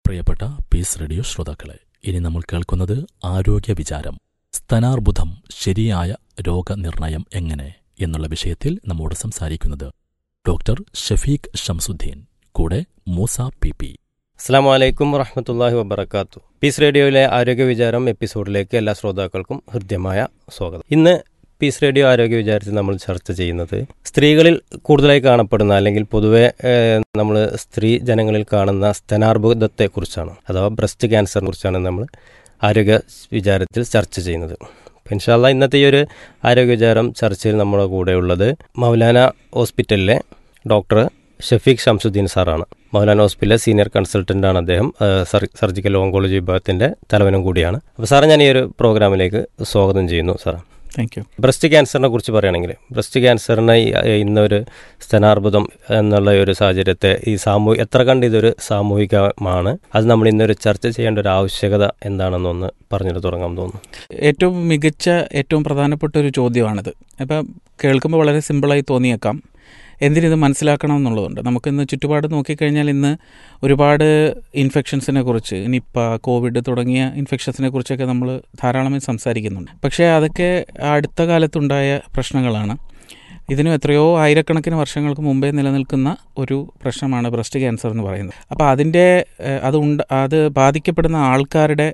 പ്രിയപ്പെട്ട piece radio ശ്രോതാക്കളെ ഇനി നമ്മൾ കേൾക്കുന്നത് ആരോഗ്യ വിചാരം സ്തനാർബുദം ശരിയായ രോഗനിർണയം എങ്ങനെ എന്നുള്ള വിഷയത്തിൽ നമ്മോട് സംസാരിക്കുന്നത് ഡോക്ടർ ഷഫീഖ് ഷംസുദ്ദീൻ കൂടെ മൂസ പി പി അസ്സാം വലൈക്കും വറഹമത്തല്ലാഹി വബർക്കാത്തു പീസ് റേഡിയോയിലെ ആരോഗ്യ വിചാരം എപ്പിസോഡിലേക്ക് എല്ലാ ശ്രോതാക്കൾക്കും ഹൃദ്യമായ സ്വാഗതം ഇന്ന് പീസ് റേഡിയോ ആരോഗ്യ വിചാരത്തിൽ നമ്മൾ ചർച്ച ചെയ്യുന്നത് സ്ത്രീകളിൽ കൂടുതലായി കാണപ്പെടുന്ന അല്ലെങ്കിൽ പൊതുവെ നമ്മൾ സ്ത്രീ ജനങ്ങളിൽ കാണുന്ന സ്തനാർബുദത്തെക്കുറിച്ചാണ് അഥവാ ബ്രസ്റ്റ് ക്യാൻസറിനെ കുറിച്ചാണ് നമ്മൾ ആരോഗ്യ വിചാരത്തിൽ ചർച്ച ചെയ്യുന്നത് ഇൻഷാല്ല ഇന്നത്തെ ഈ ഒരു ആരോഗ്യ വിചാരം ചർച്ചയിൽ നമ്മുടെ കൂടെയുള്ളത് മൗലാന ഹോസ്പിറ്റലിലെ ഡോക്ടർ ഷഫീഖ് ഷംസുദ്ദീൻ സാറാണ് മൗലാന ഹോസ്പിറ്റലിലെ സീനിയർ കൺസൾട്ടൻ്റ് ആണ് അദ്ദേഹം സർജിക്കൽ ഓങ്കോളജി വിഭാഗത്തിൻ്റെ തലവനും കൂടിയാണ് അപ്പോൾ സാറേ ഞാൻ ഈ ഒരു പ്രോഗ്രാമിലേക്ക് സ്വാഗതം ചെയ്യുന്നു സാറേ താങ്ക് യു ബ്രസ്റ്റ് ക്യാൻസറിനെ കുറിച്ച് പറയുകയാണെങ്കിൽ ബ്രസ്റ്റ് ക്യാൻസറിനെ ഇന്നൊരു സ്തനാർബുദം എന്നുള്ള ഒരു സാഹചര്യത്തെ ഈ സാമൂഹിക എത്ര കണ്ട് ഇതൊരു സാമൂഹികമാണ് അത് നമ്മൾ ഇന്നൊരു ചർച്ച ചെയ്യേണ്ട ഒരു ആവശ്യകത എന്താണെന്നൊന്ന് പറഞ്ഞിട്ട് തുടങ്ങാൻ തോന്നുന്നു ഏറ്റവും മികച്ച ഏറ്റവും പ്രധാനപ്പെട്ട ഒരു ചോദ്യമാണിത് അപ്പം കേൾക്കുമ്പോൾ വളരെ സിമ്പിളായി തോന്നിയേക്കാം എന്തിനിത് മനസ്സിലാക്കണം എന്നുള്ളതുണ്ട് നമുക്കിന്ന് ചുറ്റുപാട് നോക്കിക്കഴിഞ്ഞാൽ ഇന്ന് ഒരുപാട് ഇൻഫെക്ഷൻസിനെ കുറിച്ച് നിപ്പ കോവിഡ് തുടങ്ങിയ ഇൻഫെക്ഷൻസിനെ കുറിച്ചൊക്കെ നമ്മൾ ധാരാളമായി സംസാരിക്കുന്നുണ്ട് പക്ഷേ അതൊക്കെ അടുത്ത കാലത്തുണ്ടായ പ്രശ്നങ്ങളാണ് ഇതിനും എത്രയോ ആയിരക്കണക്കിന് വർഷങ്ങൾക്ക് മുമ്പേ നിലനിൽക്കുന്ന ഒരു പ്രശ്നമാണ് ബ്രസ്റ്റ് ക്യാൻസർ എന്ന് പറയുന്നത് അപ്പോൾ അതിൻ്റെ അത് ഉണ്ട് അത് ബാധിക്കപ്പെടുന്ന ആൾക്കാരുടെ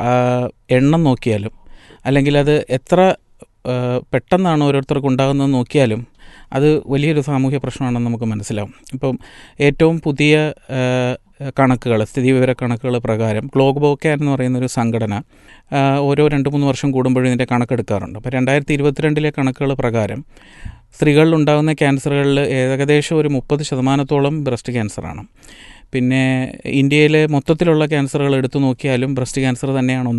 എണ്ണം നോക്കിയാലും അല്ലെങ്കിൽ അത് എത്ര പെട്ടെന്നാണ് ഓരോരുത്തർക്ക് ഉണ്ടാകുന്നത് നോക്കിയാലും അത് വലിയൊരു സാമൂഹ്യ പ്രശ്നമാണെന്ന് നമുക്ക് മനസ്സിലാവും ഇപ്പം ഏറ്റവും പുതിയ കണക്കുകൾ സ്ഥിതിവിവര കണക്കുകൾ പ്രകാരം ഗ്ലോബോക്കാൻ എന്ന് പറയുന്ന ഒരു സംഘടന ഓരോ രണ്ട് മൂന്ന് വർഷം കൂടുമ്പോഴും ഇതിൻ്റെ കണക്കെടുക്കാറുണ്ട് അപ്പോൾ രണ്ടായിരത്തി ഇരുപത്തിരണ്ടിലെ കണക്കുകൾ പ്രകാരം സ്ത്രീകളിൽ ഉണ്ടാകുന്ന ക്യാൻസറുകളിൽ ഏകദേശം ഒരു മുപ്പത് ശതമാനത്തോളം ബ്രസ്റ്റ് ക്യാൻസറാണ് പിന്നെ ഇന്ത്യയിലെ മൊത്തത്തിലുള്ള ക്യാൻസറുകൾ എടുത്തു നോക്കിയാലും ബ്രസ്റ്റ് ക്യാൻസർ തന്നെയാണ്